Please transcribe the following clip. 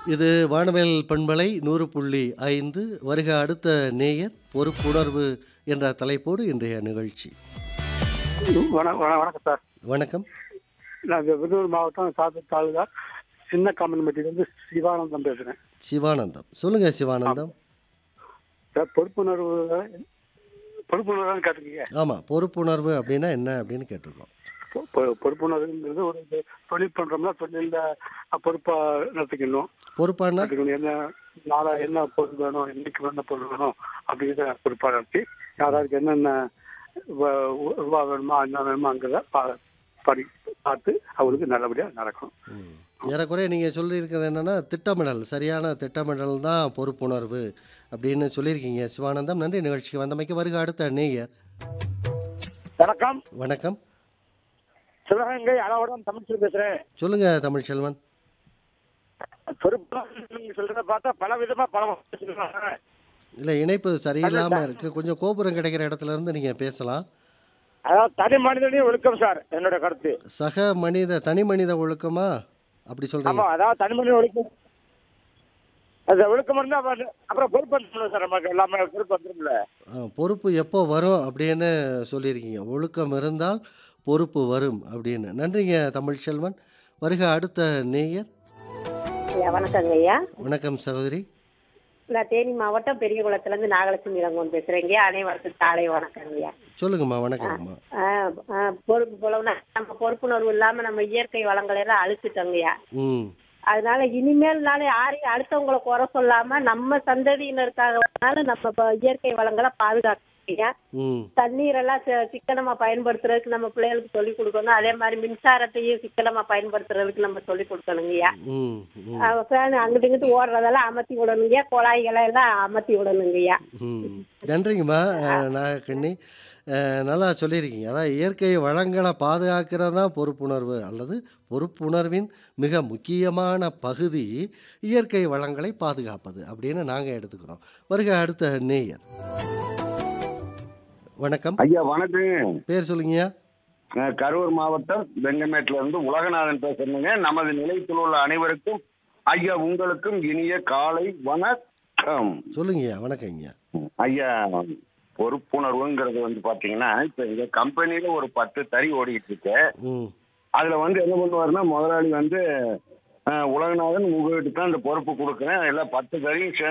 இது வானவேல் பண்பலை நூறு புள்ளி ஐந்து வருக அடுத்த நேயர் பொறுப்புணர்வு என்ற தலைப்போடு இன்றைய நிகழ்ச்சி வணக்கம் வணக்கம் சார் வணக்கம் நான் இந்த விருதுநகர் மாவட்டம் சாத்தூர் தாலுகா சின்ன காமன்மெட்டிலேருந்து சிவானந்தம் பேசுகிறேன் சிவானந்தம் சொல்லுங்க சிவானந்தம் சார் பொறுப்புணர்வு பொறுப்புணர்வு கேட்டுக்கீங்க ஆமாம் பொறுப்புணர்வு அப்படின்னா என்ன அப்படின்னு கேட்டிருக்கோம் பொ- பொ- பொறுப்புணர்வுங்கிறது ஒரு இது தொழில் பண்ணுறோம்னா தொழிலில் பொறுப்பாக நடத்திக்கணும் பொறுப்பானா நடத்திக்கணும் என்ன நாளா என்ன பொருள் வேணும் இன்னைக்கு என்ன பொருள் வேணும் அப்படிங்கிறத பொறுப்பாக நடத்தி யாராருக்கு என்னென்ன வ- ரூபா வேணுமா என்ன வேணுமா அங்கே பா படி பார்த்து அவங்களுக்கு நல்லபடியாக நடக்கும் ம். ஏறக்குறைய நீங்கள் சொல்லியிருக்கிறது என்னென்னா திட்டமிடல் சரியான திட்டமிடல் தான் பொறுப்புணர்வு அப்படின்னு சொல்லியிருக்கீங்க சிவானந்தம் நன்றி நிகழ்ச்சிக்கு வந்தமைக்கு வருக அடுத்த நேயர் வணக்கம் வணக்கம் சிவகங்கை அளவுடன் தமிழ்ச்சி பேசுறேன் சொல்லுங்க தமிழ்ச்செல்வன் பொறுப்பு நீங்க சொல்றத பார்த்தா பல விதமா பல சொல்றாங்க. இல்லை இணைப்பு சரியில்லாமல் இருக்குது கொஞ்சம் கோபுரம் கிடைக்கிற இடத்துல இருந்து நீங்கள் பேசலாம் அதாவது தனி மனிதனையும் ஒழுக்கம் சார் என்னோட கருத்து சக மனித தனி மனித ஒழுக்கமா அப்படி சொல்றீங்க ஆமா அதாவது தனி மனித ஒழுக்கம் அந்த ஒழுக்கம் இருந்தா அப்புறம் அப்புறம் பொறுப்பு வந்துடும் சார் நமக்கு எல்லாமே பொறுப்பு வந்துரும்ல ஆ, பொறுப்பு எப்போ வரும் அப்படின்னு சொல்லியிருக்கீங்க ஒழுக்கம் இருந்தால் பொறுப்பு வரும் அப்படின்னு நன்றிங்க தமிழ்ச்செல்வன் வருக அடுத்த நேயர் ஐயா வணக்கங்க ஐயா வணக்கம் சகோதரி நான் தேனி மாவட்டம் பெரிய குளத்துலேருந்து நாகலட்சுமி இளங்கோன் பேசுகிறேங்க அனைவருக்கும் காலை வணக்கங்க ஐயா சொல்லுங்கம்மா வணக்கம்மா ஆ, ஆ, பொறுப்பு போலவுனா நம்ம பொறுப்புணர்வு இல்லாமல் நம்ம இயற்கை வளங்களை எல்லாம் அழிச்சிட்டோங்க ஐயா ம் அதனால இனிமேல்னால யாரையும் அடுத்தவங்களை குறை சொல்லாம நம்ம சந்ததியினருக்காக வேணாலும் நம்ம இப்ப இயற்கை வளங்களை பாதுகாக்கணும் ஐயா ம் தண்ணீரெல்லாம் சி- சிக்கனமா பயன்படுத்துறதுக்கு நம்ம பிள்ளைகளுக்கு சொல்லி கொடுக்கணும் அதே மாதிரி மின்சாரத்தையும் சிக்கனமா பயன்படுத்துறதுக்கு நம்ம சொல்லி கொடுக்கணுங்கய்யா ம் ம் ஃபேன் அங்கிட்டு இங்கிட்டு ஓடுறதெல்லாம் அமர்த்தி விடணுங்கய்யா குழாய்களை எல்லாம் அமர்த்தி விடணுங்கய்யா ம் நன்றிங்கம்மா அஹ், நாகக்கண்ணி அஹ், நல்லா சொல்லியிருக்கீங்க அதான் இயற்கை வளங்களை பாதுகாக்கிறது தான் பொறுப்புணர்வு அல்லது பொறுப்புணர்வின் மிக முக்கியமான பகுதி இயற்கை வளங்களை பாதுகாப்பது அப்படின்னு நாங்கள் எடுத்துக்கிறோம் வருக அடுத்த நேயர் வணக்கம் ஐயா வணக்கம் பேர் சொல்லுங்கய்யா நான் கரூர் மாவட்டம் வெங்கமேட்ல இருந்து உலகநாதன் பேசுறேங்க நமது நிலையத்தில் உள்ள அனைவருக்கும் ஐயா உங்களுக்கும் இனிய காலை வணக்கம் சொல்லுங்கய்யா வணக்கங்கய்யா ஐயா பொறுப்புணர்வுங்கிறது வந்து பாத்தீங்கன்னா இப்ப எங்க கம்பெனில ஒரு பத்து தறி ஓடிக்கிட்டு இருக்கு ம் அதுல வந்து என்ன பண்ணுவாருன்னா முதலாளி வந்து அஹ், உலகநாதன் உங்ககிட்ட தான் இந்த பொறுப்பு கொடுக்குறேன் எல்லாம் பத்து தறியும் சேர்ந்து